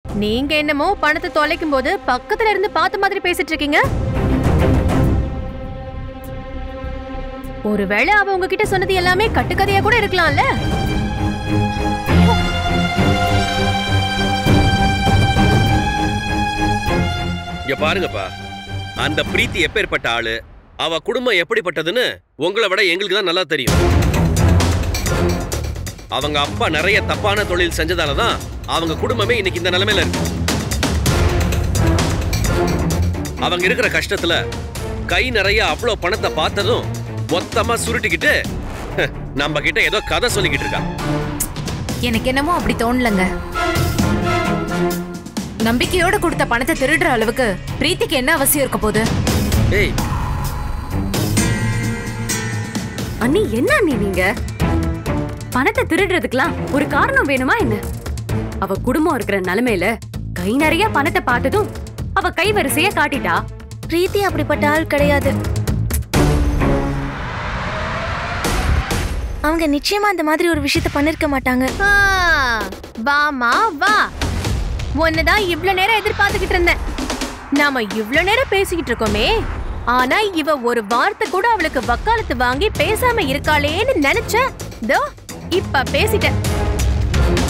நீங்க என்னமோ பணத்தை தொலைக்கும் போது பக்கத்துல இருந்து பார்த்த மாதிரி பேசிட்டு இருக்கீங்க ஒருவேளை அவ உங்ககிட்ட சொன்னது எல்லாமே கட்டுக்கதையா கூட இருக்கலாம்ல இங்க பாருங்கப்பா அந்த பிரீத்தி எப்பேற்பட்ட ஆளு அவ குடும்பம் எப்படிப்பட்டதுன்னு உங்களை விட எங்களுக்கு தான் நல்லா தெரியும் அவங்க அப்பா நிறைய தப்பான தொழில் செஞ்சதால தான் அவங்க குடும்பமே இன்னைக்கு இந்த நிலைமையில இருக்கு அவங்க இருக்கிற கஷ்டத்துல கை நிறைய அவ்வளோ பணத்தை பார்த்ததும் மொத்தமா சுருட்டிக்கிட்டு நம்ம கிட்ட ஏதோ கதை சொல்லிக்கிட்டு இருக்கா எனக்கு என்னமோ அப்படி தோணலங்க நம்பிக்கையோட கொடுத்த பணத்தை திருடுற அளவுக்கு பிரீத்திக்கு என்ன அவசியம் இருக்க போகுது ஏய் அண்ணி என்ன அண்ணி நீங்க பணத்தை திருடுறதுக்கெல்லாம் ஒரு காரணம் வேணுமா என்ன அவ குடும்பம் இருக்கிற நிலைமையில கை நிறைய பணத்தை பார்த்ததும் அவ கை வரிசைய காட்டிட்டா பிரீத்தி அப்படிப்பட்ட ஆள் கிடையாது அவங்க நிச்சயமா அந்த மாதிரி ஒரு விஷயத்த பண்ணிருக்க மாட்டாங்க ஆ, வாமா வா உன்னதான் இவ்ளோ நேரம் எதிர்பார்த்துக்கிட்டு இருந்தேன் நாம இவ்ளோ நேரம் பேசிக்கிட்டு இருக்கோமே ஆனா இவ ஒரு வார்த்தை கூட அவளுக்கு வக்காலத்து வாங்கி பேசாம இருக்காளேன்னு நினைச்சேன் தோ இப்ப பேசிட்டேன்